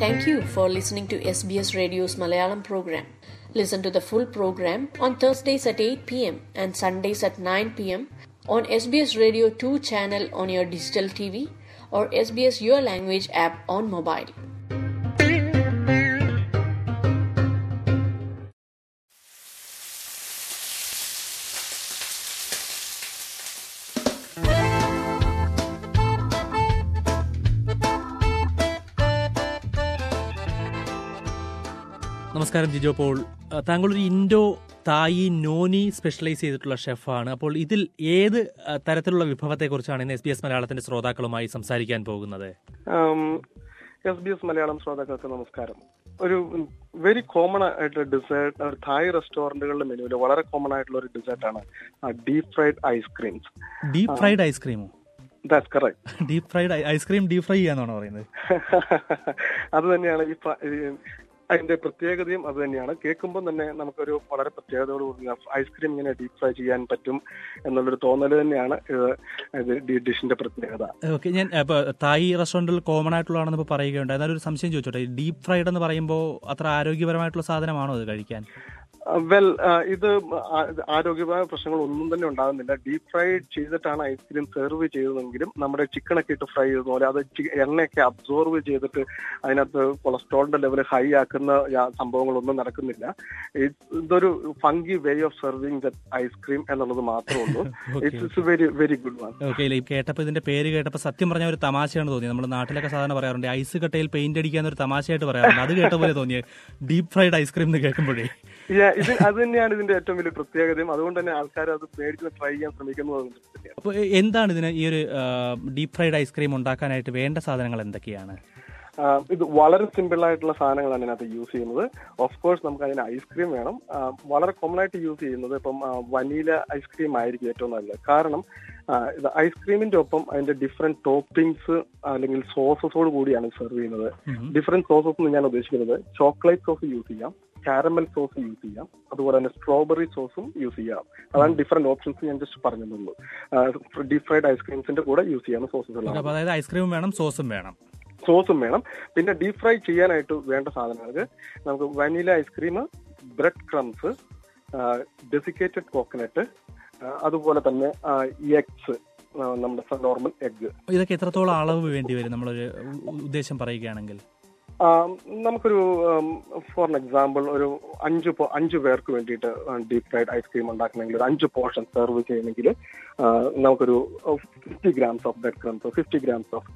Thank you for listening to SBS Radio's Malayalam program. Listen to the full program on Thursdays at 8 pm and Sundays at 9 pm on SBS Radio 2 channel on your digital TV or SBS Your Language app on mobile. നമസ്കാരം Jijo Paul അഹ് താങ്കൾ ഒരു Indo തായി noni specialise ചെയ്തിട്ടുള്ള ഷെഫാണ് അപ്പോൾ ഇതിൽ ഏത് അഹ് തരത്തിലുള്ള വിഭവത്തെക്കുറിച്ചാണ് ഇന്ന് എസ് ബി എസ് മലയാളത്തിന്റെ ശ്രോതാക്കളുമായി സംസാരിക്കാൻ പോകുന്നത് എസ് ബി എസ് മലയാളം ശ്രോതാക്കൾക്ക് നമസ്കാരം ഒരു വെരി കോമൺ ആയിട്ടുള്ള ഡിസേർട്ട് ഒരു തായ് റെസ്റ്റോറന്റുകളുടെ മെനുവിൽ വളരെ കോമൺ ആയിട്ടുള്ള ഒരു ഡിസേർട്ട് ആണ് deep fried ice creams deep fried ഐസ്ക്രീമോ that's correct deep fried ice cream deep fry ചെയ്യാന്നാണോ പറയുന്നത് അത് തന്നെയാണ് ഈ ഫ- ഈ അതിന്റെ പ്രത്യേകതയും അത് തന്നെയാണ് കേൾക്കുമ്പോൾ തന്നെ നമുക്കൊരു വളരെ പ്രത്യേകതയോടുകൂടി ഐസ്ക്രീം ഇങ്ങനെ ഡീപ് ഫ്രൈ ചെയ്യാൻ പറ്റും എന്നുള്ളൊരു തോന്നൽ തന്നെയാണ് ഇത് ഇത് ഈ ഡിഷിന്റെ പ്രത്യേകത ഓക്കെ ഞാൻ ഇപ്പോൾ തായ് റെസ്റ്റോറൻറ്റിൽ കോമൺ ആയിട്ടുള്ളതാണെന്ന് ഇപ്പോൾ പറയുകയുണ്ട് എന്നാലും ഒരു സംശയം ചോദിച്ചോട്ടെ ഡീപ് ഫ്രൈഡ് എന്ന് പറയുമ്പോൾ അത്ര ആരോഗ്യപരമായിട്ടുള്ള സാധനമാണോ അത് കഴിക്കാൻ വെൽ ഇത് ആ- ആരോഗ്യപരമായ പ്രശ്നങ്ങൾ ഒന്നും തന്നെ ഉണ്ടാകുന്നില്ല ഡീപ് ഫ്രൈ ചെയ്തിട്ടാണ് ഐസ്ക്രീം സെർവ് ചെയ്തതെങ്കിലും നമ്മുടെ ചിക്കനൊക്കെ ഇട്ട് ഫ്രൈ ചെയ്ത പോലെ അത് ചി- എണ്ണയൊക്കെ അബ്സോർവ് ചെയ്തിട്ട് അതിനകത്ത് കൊളസ്ട്രോളിന്റെ ലെവൽ ഹൈ ആക്കുന്ന യാ- സംഭവങ്ങളൊന്നും നടക്കുന്നില്ല ഇത് ഇതൊരു funky way of serving the ice cream എന്നുള്ളത് മാത്രമേ ഉള്ളൂ it's it's very very good one okay ഇല്ല ഈ കേട്ടപ്പോൾ ഇതിന്റെ പേര് കേട്ടപ്പോൾ സത്യം പറഞ്ഞ ഒരു തമാശയാണ് തോന്നിയത് നമ്മുടെ നാട്ടിലൊക്കെ സാധാരണ പറയാറുണ്ട് ഐസ് കട്ടയിൽ പെയിന്റ് അടിക്കാൻ ഒരു തമാശയായിട്ട് പറയാറുണ്ട് അത് കേട്ട പോലെ തോന്നിയത് ഡീപ് ഫ്രൈഡ് ഐസ്ക്രീം എന്ന് കേൾക്കുമ്പോഴേ Yeah, ഇത് അത് തന്നെയാണ് ഇതിന്റെ ഏറ്റവും വലിയ പ്രത്യേകതയും അതുകൊണ്ട് തന്നെ ആൾക്കാർ അത് മേടിച്ച് ട്രൈ ചെയ്യാൻ ശ്രമിക്കുന്നത് അതുകൊണ്ട് തന്നെയാണ് അപ്പോൾ എന്താണ് ഇതിന് ഈ ഒരു ഡീപ് ഫ്രൈഡ് ഐസ്ക്രീം ഉണ്ടാക്കാനായിട്ട് വേണ്ട സാധനങ്ങൾ എന്തൊക്കെയാണ് ആ, ഇത് വളരെ സിമ്പിൾ ആയിട്ടുള്ള സാധനങ്ങളാണ് ഇതിനകത്ത് യൂസ് ചെയ്യുന്നത് ഓഫ് കോഴ്സ് നമുക്ക് അതിന് ഐസ്ക്രീം വേണം ആ, വളരെ കോമൺ ആയിട്ട് യൂസ് ചെയ്യുന്നത് ഇപ്പം വനീല ഐസ്ക്രീം ആയിരിക്കും ഏറ്റവും നല്ലത് കാരണം ആ, ഇത് ഐസ്ക്രീമിന്റെ ഒപ്പം അതിന്റെ ഡിഫറെന്റ് ടോപ്പിംഗ്സ് അല്ലെങ്കിൽ സോസസോട് കൂടിയാണ് സെർവ് ചെയ്യുന്നത് ഡിഫറെന്റ് സോസസ് എന്ന് ഞാൻ ഉദ്ദേശിക്കുന്നത് ചോക്ലേറ്റ് സോസ് യൂസ് ചെയ്യാം കാരമൽ സോസ് യൂസ് ചെയ്യാം അതുപോലെ തന്നെ സ്ട്രോബെറി സോസും യൂസ് ചെയ്യാം അതാണ് ഡിഫറെന്റ് ഓപ്ഷൻസ് ഞാൻ ജസ്റ്റ് പറഞ്ഞതുള്ളൂ ഡീപ് ഫ്രൈഡ് ഐസ്ക്രീംസിന്റെ കൂടെ യൂസ് ചെയ്യാവുന്ന സോസസുകളാണ് അപ്പോൾ അതായത് ഐസ്ക്രീമും വേണം സോസും വേണം സോസും വേണം പിന്നെ ഡീപ് ഫ്രൈ ചെയ്യാനായിട്ട് വേണ്ട സാധനങ്ങൾക്ക് നമുക്ക് vanilla ice cream bread crumbs desiccated coconut അതുപോലെ തന്നെ എഗ്സ് നമ്മുടെ നോർമൽ എഗ്ഗ് ഇതൊക്കെ എത്രത്തോളം അളവ് വേണ്ടി വരും നമ്മളൊരു ഉ- ഉദ്ദേശം പറയുകയാണെങ്കിൽ നമുക്കൊരു ഫോർ എക്സാമ്പിൾ ഒരു അഞ്ച് പോ- അഞ്ച് പേർക്ക് വേണ്ടിയിട്ട് ഡീപ് ഫ്രൈഡ് ഐസ്ക്രീം ഉണ്ടാക്കണമെങ്കിൽ ഒരു അഞ്ച് പോർഷൻ സെർവ് ചെയ്യണമെങ്കിൽ നമുക്കൊരു fifty grams of bread crumbs fifty grams of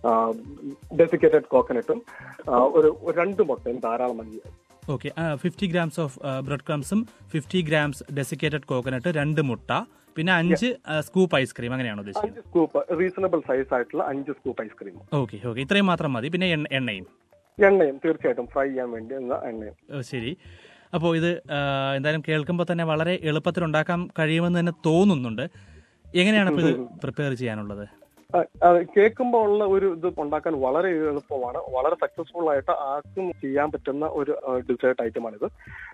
desiccated കോക്കനട്ടും ഒരു ഒരു രണ്ട് മുട്ടയും ധാരാളം മതി okay fifty grams of bread ക്രംസും ഫിഫ്റ്റി ഗ്രാംസ് ഡെസിക്കേറ്റഡ് കോക്കനട്ട് രണ്ട് മുട്ട പിന്നെ അഞ്ച് സ്കൂപ്പ് ഐസ്ക്രീം അങ്ങനെയാണോ ഉദ്ദേശിക്കുന്നത് അഞ്ച് സ്കൂപ്പ് റീസണബിൾ സൈസ് ആയിട്ടുള്ള അഞ്ച് സ്കൂപ്പ് ഐസ്ക്രീം ഓക്കെ ഓക്കെ ഇത്രയും മാത്രം മതി പിന്നെ എണ്ണ- എണ്ണയും എണ്ണയും തീർച്ചയായിട്ടും ഫ്രൈ ചെയ്യാൻ വേണ്ടി എന്ന എണ്ണയും ഓ, ശരി അപ്പോൾ ഇത് ആ, എന്തായാലും കേൾക്കുമ്പോൾ തന്നെ വളരെ എളുപ്പത്തിൽ ഉണ്ടാക്കാൻ കഴിയുമെന്ന് തന്നെ തോന്നുന്നുണ്ട് എങ്ങനെയാണ് ഇപ്പോൾ ഇത് പ്രിപ്പയർ ചെയ്യാനുള്ളത് കേൾക്കുമ്പോൾ ഉള്ള ഒരു ഇത് ഉണ്ടാക്കാൻ വളരെ എളുപ്പമാണ് വളരെ സക്സസ്ഫുൾ ആയിട്ട് ആർക്കും ചെയ്യാൻ പറ്റുന്ന ഒരു ഡിസേർട്ട് ഐറ്റമാണിത്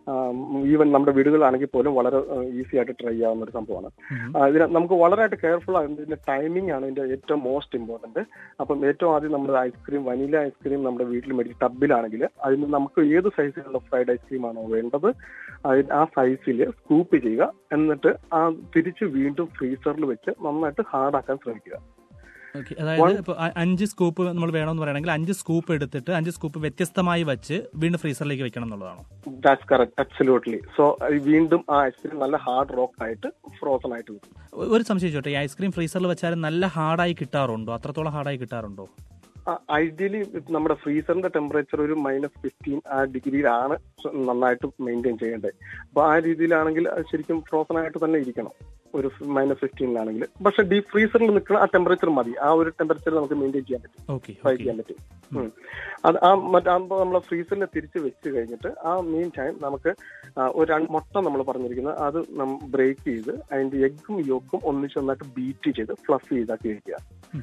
ഈവൻ നമ്മുടെ വീടുകളിലാണെങ്കിൽ പോലും വളരെ ഈസി ആയിട്ട് ട്രൈ ചെയ്യാവുന്ന ഒരു സംഭവമാണ് ആ, ഇതിന് നമുക്ക് വളരെയായിട്ട് കെയർഫുൾ ആണ് ഇതിന്റെ ടൈമിംഗ് ആണ് ഇതിന്റെ ഏറ്റവും മോസ്റ്റ് ഇമ്പോർട്ടന്റ് അപ്പം ഏറ്റവും ആദ്യം നമ്മുടെ ഐസ്ക്രീം വനില ഐസ്ക്രീം നമ്മുടെ വീട്ടിൽ മേടിച്ച് ടബിലാണെങ്കിൽ അതിന് നമുക്ക് ഏത് സൈസിലുള്ള ഫ്രൈഡ് ഐസ്ക്രീം ആണോ വേണ്ടത് അതിന് ആ സൈസിൽ സ്കൂപ്പ് ചെയ്യുക എന്നിട്ട് ആ തിരിച്ച് വീണ്ടും ഫ്രീസറിൽ വെച്ച് നന്നായിട്ട് ഹാർഡാക്കാൻ ശ്രമിക്കുക ഓക്കെ അതായത് ഇപ്പോൾ അഞ്ച് സ്കൂപ്പ് നമ്മൾ വേണമെന്ന് പറയുകയാണെങ്കിൽ അഞ്ച് സ്കൂപ്പ് എടുത്തിട്ട് അഞ്ച് സ്കൂപ്പ് വ്യത്യസ്തമായി വെച്ച് വീണ്ടും ഫ്രീസറിലേക്ക് വെക്കണം എന്നുള്ളതാണോ ദാറ്റ്സ് കറക്റ്റ് അബ്സല്യൂട്ട്ലി സോ വീണ്ടും ആ ഐസ്ക്രീം നല്ല ഹാർഡ് റോക്ക് ആയിട്ട് ഫ്രോസൺ ആയിട്ട് കിട്ടും ഒ- ഒരു സംശയം ചോട്ടെ ഈ ഐസ്ക്രീം ഫ്രീസറിൽ വെച്ചാൽ നല്ല ഹാർഡായി കിട്ടാറുണ്ടോ അത്രത്തോളം ഹാർഡായി കിട്ടാറുണ്ടോ ഐഡിയലി നമ്മുടെ ഫ്രീസറിന്റെ ടെമ്പറേച്ചർ ഒരു മൈനസ് ഫിഫ്റ്റീൻ ആ ഡിഗ്രിയിലാണ് നന്നായിട്ട് മെയിൻറ്റെയിൻ ചെയ്യേണ്ടത് അപ്പൊ ആ രീതിയിലാണെങ്കിൽ അത് ശരിക്കും ഫ്രോസൺ ആയിട്ട് തന്നെ ഇരിക്കണം ഒരു മൈനസ് ഫിഫ്റ്റീനിലാണെങ്കിൽ പക്ഷെ ഡീപ് ഫ്രീസറിൽ നിൽക്കുന്ന ആ ടെമ്പറേച്ചർ മതി ആ ഒരു ടെമ്പറേച്ചർ നമുക്ക് മെയിൻറ്റെയിൻ ചെയ്യാൻ പറ്റും ഓക്കെ ഫ്രൈ ചെയ്യാൻ പറ്റും ഉം. അത് ആ മറ്റാകുമ്പോൾ നമ്മൾ ഫ്രീസറിൽ തിരിച്ച് വെച്ച് കഴിഞ്ഞിട്ട് ആ മീൻ ടൈം നമുക്ക് ആ, ഒരു രണ്ട് മുട്ട നമ്മൾ പറഞ്ഞിരിക്കുന്നത് അത് ബ്രേക്ക് ചെയ്ത് അതിന്റെ എഗ്ഗും യോക്കും ഒന്നിച്ച് നന്നായിട്ട് ബീറ്റ് ചെയ്ത് ഫ്ലഫ് ചെയ്താക്കി വെക്കുക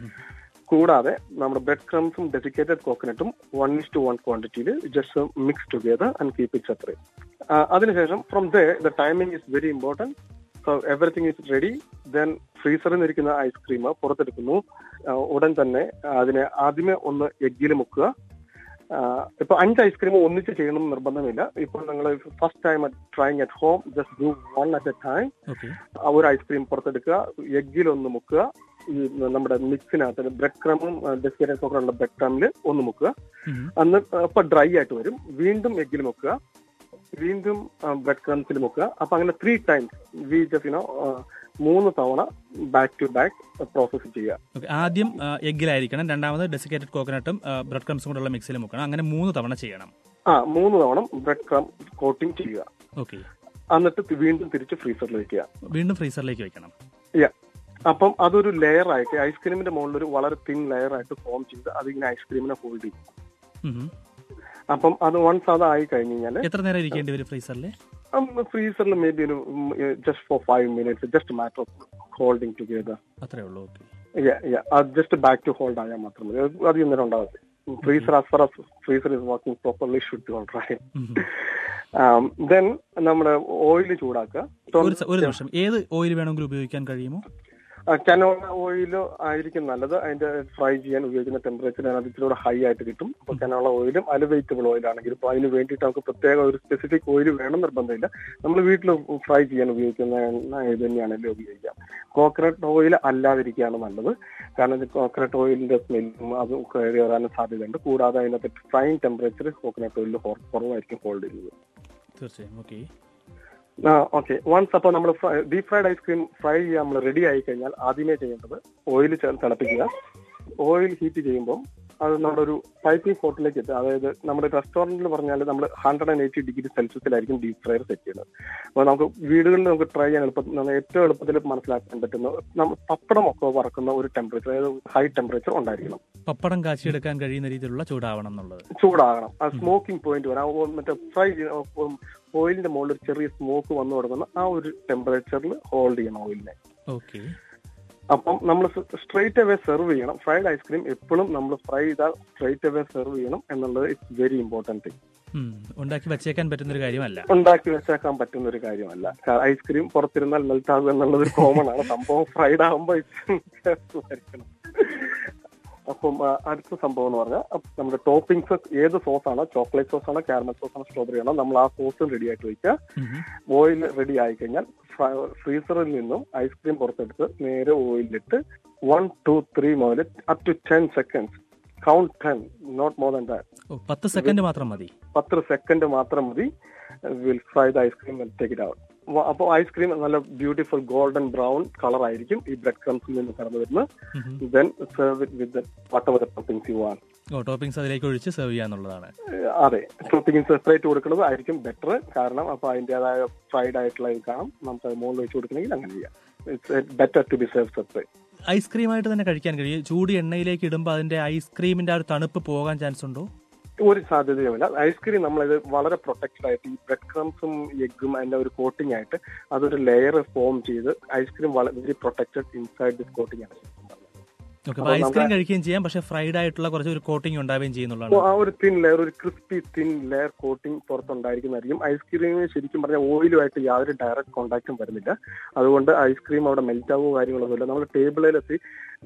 കൂടാതെ നമ്മുടെ ബ്രെഡ് ക്രംസും ഡെസിക്കേറ്റഡ് കോക്കനട്ടും വൺ ഇസ് ടു വൺ ക്വാണ്ടിറ്റിയിൽ just mix together and keep it separate അതിനുശേഷം from the the timing is very important so everything is ready then ഫ്രീസറിൽ നിന്നിരിക്കുന്ന ഐസ്ക്രീം പുറത്തെടുക്കുന്നു ആ, ഉടൻ തന്നെ അതിനെ ആദ്യമേ ഒന്ന് എഗ്ഗിൽ മുക്കുക ഇപ്പൊ അഞ്ച് ഐസ്ക്രീം ഒന്നിച്ച് ചെയ്യണം എന്ന് നിർബന്ധമില്ല ഇപ്പോൾ നിങ്ങൾ first time trying at home just do one at a time okay ഒരു ഐസ്ക്രീം പുറത്തെടുക്കുക എഗ്ഗിലൊന്ന് മുക്കുക ഈ നമ്മുടെ മിക്സിനകത്ത് ബ്രെഡ് ക്രമും ഡെസ്കേറ്റൻസ് ഒക്കെ ഉള്ള ബ്രെഡ് ക്രമിൽ ഒന്ന് മുക്കുക അന്ന് അപ്പൊ ഡ്രൈ ആയിട്ട് വരും വീണ്ടും എഗ്ഗിൽ മുക്കുക വീണ്ടും ബ്രെഡ് ക്രംസിൽ മുക്കുക അപ്പൊ അങ്ങനെ three times we just you know മൂന്ന് തവണ ബാക്ക് ടു ബാക്ക് പ്രോസസ്സ് ചെയ്യുക ഓക്കെ ആദ്യം എഗ്ഗിലായിരിക്കണം രണ്ടാമത് ഡെസിക്കേറ്റഡ് കോക്കനട്ടും ബ്രെഡ് ക്രംസും കൂടെയുള്ള മിക്സിൽ മുക്കണം അങ്ങനെ മൂന്ന് തവണ ചെയ്യണം ആ മൂന്ന് തവണ ബ്രെഡ് ക്രം കോട്ടിംഗ് ചെയ്യുക ഓക്കെ എന്നിട്ട് തി- വീണ്ടും തിരിച്ച് ഫ്രീസറിൽ വെക്കുക വീണ്ടും ഫ്രീസറിലേക്ക് വെക്കണം Yeah. അപ്പം അതൊരു ലെയർ ആയിട്ട് ഐസ്ക്രീമിന്റെ മുകളിൽ ഒരു വളരെ തിൻ ലെയർ ആയിട്ട് ഫോം ചെയ്ത് അതിങ്ങനെ ഐസ്ക്രീമിനെ ഹോൾഡ് ചെയ്യും ഉം. അപ്പം അത് വൺസ് അത് ആയി കഴിഞ്ഞ് കഴിഞ്ഞാൽ എത്ര നേരം ഇരിക്കേണ്ടി വരും ഫ്രീസറിൽ ഫ്രീസറിൽ മേ ബി ഒരു just four five minutes just matter of holding together അത്രേ ഉള്ളൂ ഓക്കെ അത് ജസ്റ്റ് ബാക്ക് ടു ഹോൾഡ് ആയാൽ മാത്രം മതി അത് അധികം നേരം ഉണ്ടാവും freezer as far as freezer is working properly should hold right then നമ്മുടെ ഓയിൽ ചൂടാക്കുക ഒരു സ- ഒരു നിമിഷം ഏത് ഓയിൽ വേണമെങ്കിലും ഉപയോഗിക്കാൻ കഴിയുമോ കനോള ഓയിൽ ആയിരിക്കും നല്ലത് അതിന്റെ ഫ്രൈ ചെയ്യാൻ ഉപയോഗിക്കുന്ന ടെമ്പറേച്ചർ അതിനകത്ത് ഇച്ചിരി കൂടെ ഹൈ ആയിട്ട് കിട്ടും അപ്പൊ കനോള ഓയിലും അല്ല വെജിറ്റബിൾ ഓയിൽ ആണെങ്കിലും ഇപ്പൊ അതിന് വേണ്ടിയിട്ട് നമുക്ക് പ്രത്യേക ഒരു സ്പെസിഫിക് ഓയിൽ വേണം നിർബന്ധമില്ല നമ്മൾ വീട്ടിൽ ഫ്രൈ ചെയ്യാൻ ഉപയോഗിക്കുന്ന എണ്ണ ഇത് തന്നെയാണെങ്കിലും ഉപയോഗിക്കാം കോക്കനട്ട് ഓയിൽ അല്ലാതിരിക്കുകയാണ് നല്ലത് കാരണം കോക്കനട്ട് ഓയിലിന്റെ സ്മെല്ലും അതും കയറി വരാനും സാധ്യതയുണ്ട് കൂടാതെ അതിനകത്ത് ഫ്രൈങ് ടെമ്പറേച്ചർ കോക്കനട്ട് ഓയിലിൽ കുറവായിരിക്കും ഹോൾഡ് ചെയ്യുന്നത് തീർച്ചയായും ഓക്കെ ആ ഓക്കെ വൺസ് അപ്പോൾ നമ്മൾ ഡീപ് ഫ്രൈഡ് ഐസ്ക്രീം ഫ്രൈ ചെയ്യാൻ നമ്മൾ റെഡി ആയി കഴിഞ്ഞാൽ ആദ്യമേ ചെയ്യേണ്ടത് ഓയിൽ തിളപ്പിക്കുക ഓയിൽ ഹീറ്റ് ചെയ്യുമ്പോൾ അത് നമ്മുടെ ഒരു പൈപ്പിംഗ് സ്പോട്ടിലേക്ക് എത്തുക അതായത് നമ്മുടെ റെസ്റ്റോറന്റിൽ പറഞ്ഞാൽ നമ്മൾ ഹൺഡ്രഡ് ആൻഡ് എയ്റ്റി ഡിഗ്രി സെൽഷ്യസിലായിരിക്കും ഡീപ് ഫ്രയർ സെറ്റ് ചെയ്യുന്നത് അപ്പോൾ നമുക്ക് വീടുകളിൽ നമുക്ക് ട്രൈ ചെയ്യാൻ എളുപ്പം നമുക്ക് ഏറ്റവും എളുപ്പത്തിൽ മനസ്സിലാക്കാൻ പറ്റുന്ന നമ്മൾ പപ്പടമൊക്കെ വറക്കുന്ന ഒരു ടെമ്പറേച്ചർ അതായത് ഹൈ ടെമ്പറേച്ചർ ഉണ്ടായിരിക്കണം പപ്പടം കാച്ചിയെടുക്കാൻ കഴിയുന്ന രീതിയിലുള്ള ചൂടാവണം എന്നുള്ളത് ചൂടാകണം ആ സ്മോക്കിംഗ് പോയിന്റ് വരാം ആ മറ്റേ ഫ്രൈ ഓയിലിന്റെ മുകളിൽ ഒരു ചെറിയ സ്മോക്ക് വന്നു തുടങ്ങുന്ന ആ ഒരു ടെമ്പറേച്ചറിൽ ഹോൾഡ് ചെയ്യണം ഓയിലിനെ ഓക്കെ അപ്പം നമ്മൾ സ്ട്രേറ്റ് അവേ സെർവ് ചെയ്യണം ഫ്രൈഡ് ഐസ്ക്രീം എപ്പോഴും നമ്മൾ ഫ്രൈ ചെയ്താൽ സ്ട്രേറ്റ് അവേ സെർവ് ചെയ്യണം എന്നുള്ളത് ഇറ്റ്സ് വെരി ഇമ്പോർട്ടന്റ് തിങ് ഉണ്ടാക്കി വച്ചേക്കാൻ പറ്റുന്ന ഒരു കാര്യമല്ല ഉണ്ടാക്കി വെച്ചേക്കാൻ പറ്റുന്ന ഒരു കാര്യമല്ല ഐസ്ക്രീം പുറത്തിരുന്നാൽ മെൽറ്റ് ആകുക എന്നുള്ളത് ഒരു കോമൺ ആണ് സംഭവം ഫ്രൈഡ് ആകുമ്പോൾ ആയിരിക്കണം അപ്പം ആ, അടുത്ത സംഭവം എന്ന് പറഞ്ഞാൽ അപ്പ് നമ്മുടെ ടോപ്പിംഗ്സ് ഏത് സോസ് ആണോ ചോക്ലേറ്റ് സോസ് ആണോ കാരമൽ സോസ് ആണോ സ്ട്രോബെറി ആണോ നമ്മൾ ആ സോസ് റെഡി ആയിട്ട് വയ്ക്കുക ഓയിൽ റെഡി ആയി കഴിഞ്ഞാൽ ഫ്രീസറിൽ നിന്നും ഐസ്ക്രീം പുറത്തെടുത്ത് നേരെ ഓയിലിട്ട് വൺ ടു ത്രീ മുതൽ up to ten seconds count ten not more than that oh പത്ത് സെക്കൻഡ് മാത്രം മതി പത്ത് സെക്കൻഡ് മാത്രം മതി will fry the ice cream take it out അപ്പോൾ ഐസ്ക്രീം നല്ല ബ്യൂട്ടിഫുൾ ഗോൾഡൻ ബ്രൗൺ കളർ ആയിരിക്കും ഈ ബ്രെഡ് ക്രംസിൽ നിന്ന് കടന്നു വരുന്നത് then serve it with whatever toppings you want oh toppings അതിലേക്ക് ഒഴിച്ച് സെർവ് ചെയ്യാന്നുള്ളതാണ് അതെ ടോപ്പിംഗ് സെപ്പറേറ്റ് കൊടുക്കുന്നത് ആയിരിക്കും ബെറ്റർ കാരണം അപ്പൊ അതിന്റേതായ ഫ്രൈഡ് ആയിട്ടുള്ള ഇത് കാണും നമുക്ക് അത് മുകളിൽ വെച്ച് കൊടുക്കണമെങ്കിൽ അങ്ങനെ ചെയ്യാം it's better to be serve separate ഐസ്ക്രീമായിട്ട് തന്നെ കഴിക്കാൻ കഴിയും ചൂട് എണ്ണയിലേക്ക് ഇടുമ്പോൾ അതിന്റെ ഐസ്ക്രീമിന്റെ ആ ഒരു തണുപ്പ് പോകാൻ ചാൻസ് ഉണ്ടോ ഒരു സാധ്യതയുമില്ല ഐസ്ക്രീം നമ്മളത് വളരെ പ്രൊട്ടക്റ്റഡ് ആയിട്ട് ഈ ബ്രെഡ് ക്രംസും എഗ്ഗും അതിന്റെ ഒരു കോട്ടിംഗ് ആയിട്ട് അതൊരു ലെയർ ഫോം ചെയ്ത് ice cream very protected inside this coating ആണ് ഓക്കെ അപ്പൊ ഐസ്ക്രീം കഴിക്കുകയും ചെയ്യാം പക്ഷെ ഫ്രൈഡ് ആയിട്ടുള്ള കുറച്ച് ഒരു കോട്ടിംഗ് ഉണ്ടാവുകയും ചെയ്യുന്നുള്ളതാണ് ആ ഒരു തിൻ ലെയർ ഒരു ക്രിസ്പി തിൻ ലെയർ കോട്ടിംഗ് പുറത്തുണ്ടായിരിക്കുന്നതായിരിക്കും ഐസ്ക്രീമിന് ശരിക്കും പറഞ്ഞാൽ ഓയിലുമായിട്ട് യാതൊരു ഡയറക്റ്റ് കോണ്ടാക്റ്റും വരുന്നില്ല അതുകൊണ്ട് ഐസ്ക്രീം അവിടെ മെൽറ്റ് ആവുക കാര്യങ്ങളൊന്നുമില്ല നമ്മൾ ടേബിളിലെത്തി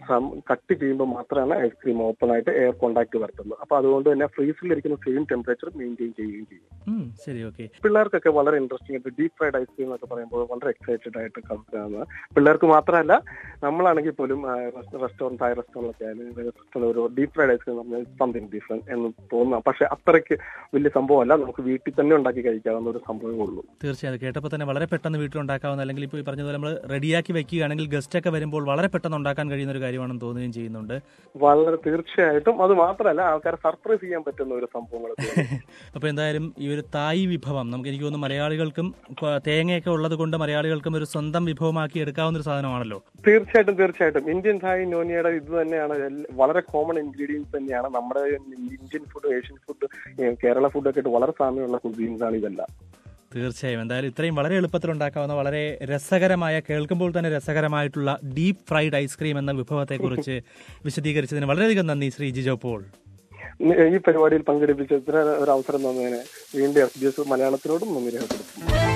കട്ട് ചെയ്യുമ്പോൾ മാത്രമാണ് ഐസ്ക്രീം ഓപ്പൺ ആയിട്ട് എയർ കോണ്ടാക്ട് വരുത്തുന്നത് അപ്പൊ അതുകൊണ്ട് തന്നെ ഫ്രീസറിലിരിക്കുന്ന സെയിം ടെമ്പറേച്ചർ മെയിൻറ്റെയിൻ ചെയ്യുകയും ചെയ്യും ഉം, ശരി ഓക്കെ പിള്ളേർക്കൊക്കെ വളരെ ഇൻട്രസ്റ്റിംഗ് ആയിട്ട് ഡീപ് ഫ്രൈഡ് ഐസ്ക്രീം എന്നൊക്കെ പറയുമ്പോൾ വളരെ എക്സൈറ്റഡ് ആയിട്ട് കളിക്കുന്നത് പിള്ളേർക്ക് മാത്രമല്ല നമ്മളാണെങ്കിൽ പോലും റെസ്റ്റോറൻറ്റ് ആയ റെസ്റ്റോറൻറ്റൊക്കെ ആയാലും ഒരു ഡീപ് ഫ്രൈഡ് ഐസ്ക്രീം പറഞ്ഞാൽ സംതിങ് ഡിഫറെന്റ് എന്ന് തോന്നുക പക്ഷെ അത്രയ്ക്ക് വലിയ സംഭവമല്ല നമുക്ക് വീട്ടിൽ തന്നെ ഉണ്ടാക്കി കഴിക്കാവുന്ന ഒരു സംഭവമേ ഉള്ളൂ തീർച്ചയായും കേട്ടപ്പോൾ തന്നെ വളരെ പെട്ടെന്ന് വീട്ടിൽ ഉണ്ടാക്കാവുന്ന അല്ലെങ്കിൽ ഇപ്പോൾ ഈ പറഞ്ഞതുപോലെ നമ്മൾ റെഡിയാക്കി വെക്കുകയാണെങ്കിൽ ഗസ്റ്റ് ഒക്കെ വരുമ്പോൾ വളരെ പെട്ടെന്ന് ഉണ്ടാക്കാൻ കഴിയുന്ന ഒരു കാര്യമാണെന്ന് തോന്നുകയും ചെയ്യുന്നുണ്ട് വളരെ തീർച്ചയായിട്ടും അത് മാത്രമല്ല ആൾക്കാരെ സർപ്രൈസ് ചെയ്യാൻ പറ്റുന്ന ഒരു സംഭവങ്ങളൊക്കെ അപ്പോൾ എന്തായാലും ഈ ഒരു തായ് വിഭവം നമുക്ക് എനിക്ക് തോന്നുന്നു മലയാളികൾക്കും ഇപ്പൊ തേങ്ങയൊക്കെ ഉള്ളത് കൊണ്ട് മലയാളികൾക്കും ഒരു സ്വന്തം വിഭവമാക്കി എടുക്കാവുന്ന ഒരു സാധനമാണല്ലോ തീർച്ചയായിട്ടും തീർച്ചയായിട്ടും ഇന്ത്യൻ തായ് നോനിയുടെ ഇത് തന്നെയാണ് എല്ല- വളരെ കോമൺ ഇൻഗ്രീഡിയൻസ് തന്നെയാണ് നമ്മുടെ Indian food Asian food Kerala ഫുഡൊക്കെ ആയിട്ട് വളരെ സാമ്യമുള്ള കുസീൻസ് ആണ് ഇതെല്ലാം തീർച്ചയായും എന്തായാലും ഇത്രയും വളരെ എളുപ്പത്തിൽ ഉണ്ടാക്കാവുന്ന വളരെ രസകരമായ കേൾക്കുമ്പോൾ തന്നെ രസകരമായിട്ടുള്ള ഡീപ് ഫ്രൈഡ് ഐസ്ക്രീം എന്ന വിഭവത്തെക്കുറിച്ച് വിശദീകരിച്ചതിന് വളരെയധികം നന്ദി ശ്രീ ജിജോ പോൾ ഈ പരിപാടിയിൽ പങ്കെടുപ്പിച്ച ഇത്ര ഒരു അവസരം തന്നതിന് വീണ്ടും എസ് ബി എസ് മലയാളത്തിനോടും നന്ദി രേഖപ്പെടുത്തുന്നു